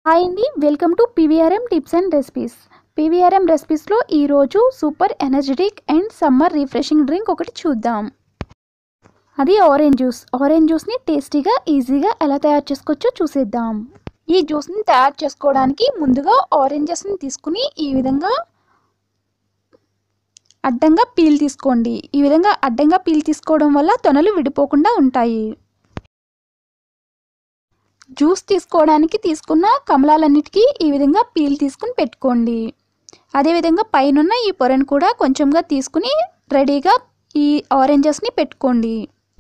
hi అండి welcome to PVRM tips and recipes PVRM రెసిపీస్లో ఈరోజు super energetic and summer refreshing drink ఒకటి చూద్దాం అది ఆరెంజ్ జ్యూస్ ఆరెంజ్ జ్యూస్ని టేస్టీగా ఈజీగా ఎలా తయారు చేసుకోవచ్చో చూసేద్దాం ఈ జ్యూస్ని తయారు చేసుకోవడానికి ముందుగా ఆరెంజెస్ని తీసుకుని ఈ విధంగా అడ్డంగా పీల్ తీసుకోండి ఈ విధంగా అడ్డంగా పీల్ తీసుకోవడం వల్ల తొనలు విడిపోకుండా ఉంటాయి జ్యూస్ తీసుకోవడానికి తీసుకున్న కమలాలన్నిటికీ ఈ విధంగా పీల్ తీసుకుని పెట్టుకోండి అదేవిధంగా పైనున్న ఈ పొరను కూడా కొంచెంగా తీసుకుని రెడీగా ఈ ఆరెంజెస్ని పెట్టుకోండి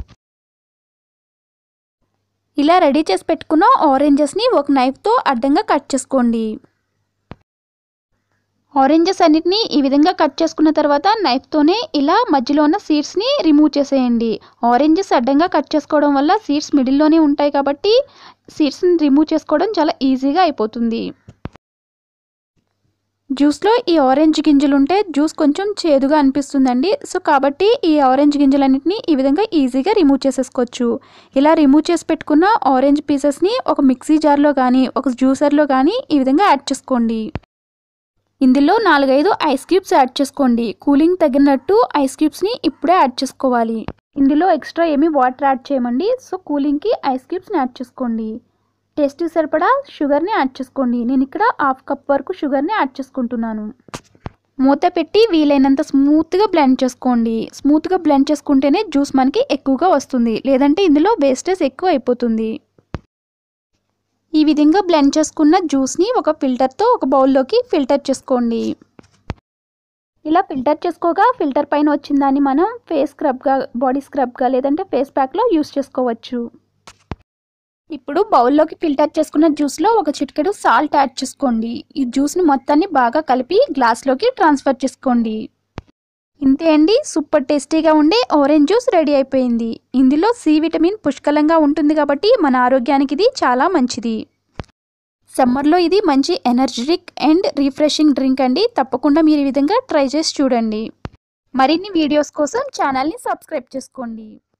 ఇలా రెడీ చేసి పెట్టుకున్న ఆరెంజెస్ని ఒక నైఫ్తో అడ్డంగా కట్ చేసుకోండి ఆరెంజెస్ అన్నిటిని ఈ విధంగా కట్ చేసుకున్న తర్వాత నైఫ్తోనే ఇలా మధ్యలో ఉన్న సీడ్స్ని రిమూవ్ చేసేయండి ఆరెంజెస్ అడ్డంగా కట్ చేసుకోవడం వల్ల సీడ్స్ మిడిల్లోనే ఉంటాయి కాబట్టి సీడ్స్ని రిమూవ్ చేసుకోవడం చాలా ఈజీగా అయిపోతుంది జ్యూస్లో ఈ ఆరెంజ్ గింజలు ఉంటే జ్యూస్ కొంచెం చేదుగా అనిపిస్తుందండి సో కాబట్టి ఈ ఆరెంజ్ గింజలన్నింటినీ ఈ విధంగా ఈజీగా రిమూవ్ చేసేసుకోవచ్చు ఇలా రిమూవ్ చేసి పెట్టుకున్న ఆరెంజ్ పీసెస్ని ఒక మిక్సీ జార్లో కానీ ఒక జ్యూసర్లో కానీ ఈ విధంగా యాడ్ చేసుకోండి ఇందులో నాలుగైదు ఐస్ క్యూబ్స్ యాడ్ చేసుకోండి కూలింగ్ తగినట్టు ఐస్ క్యూబ్స్ని ఇప్పుడే యాడ్ చేసుకోవాలి ఇందులో ఎక్స్ట్రా ఏమీ వాటర్ యాడ్ చేయమండి సో కూలింగ్కి ఐస్ క్యూబ్స్ని యాడ్ చేసుకోండి టేస్ట్కి సరిపడా షుగర్ని యాడ్ చేసుకోండి నేను ఇక్కడ హాఫ్ కప్ వరకు షుగర్ని యాడ్ చేసుకుంటున్నాను మూత పెట్టి వీలైనంత స్మూత్గా బ్లెండ్ చేసుకోండి స్మూత్గా బ్లెండ్ చేసుకుంటేనే జ్యూస్ మనకి ఎక్కువగా వస్తుంది లేదంటే ఇందులో వేస్టేజ్ ఎక్కువ అయిపోతుంది ఈ విధంగా బ్లెండ్ చేసుకున్న జ్యూస్ని ఒక ఫిల్టర్తో ఒక బౌల్లోకి ఫిల్టర్ చేసుకోండి ఇలా ఫిల్టర్ చేసుకోగా ఫిల్టర్ పైన వచ్చిన దాన్ని మనం ఫేస్ స్క్రబ్గా బాడీ స్క్రబ్గా లేదంటే ఫేస్ ప్యాక్లో యూస్ చేసుకోవచ్చు ఇప్పుడు బౌల్లోకి ఫిల్టర్ చేసుకున్న జ్యూస్లో ఒక చిటికెడు సాల్ట్ యాడ్ చేసుకోండి ఈ జ్యూస్ని మొత్తాన్ని బాగా కలిపి గ్లాస్లోకి ట్రాన్స్ఫర్ చేసుకోండి ఇంతే అండి సూపర్ టేస్టీగా ఉండే ఆరెంజ్ జ్యూస్ రెడీ అయిపోయింది ఇందులో సి విటమిన్ పుష్కలంగా ఉంటుంది కాబట్టి మన ఆరోగ్యానికి ఇది చాలా మంచిది సమ్మర్లో ఇది మంచి ఎనర్జెటిక్ అండ్ రిఫ్రెషింగ్ డ్రింక్ అండి తప్పకుండా మీరు ఈ విధంగా ట్రై చేసి చూడండి మరిన్ని వీడియోస్ కోసం ఛానల్ని సబ్స్క్రైబ్ చేసుకోండి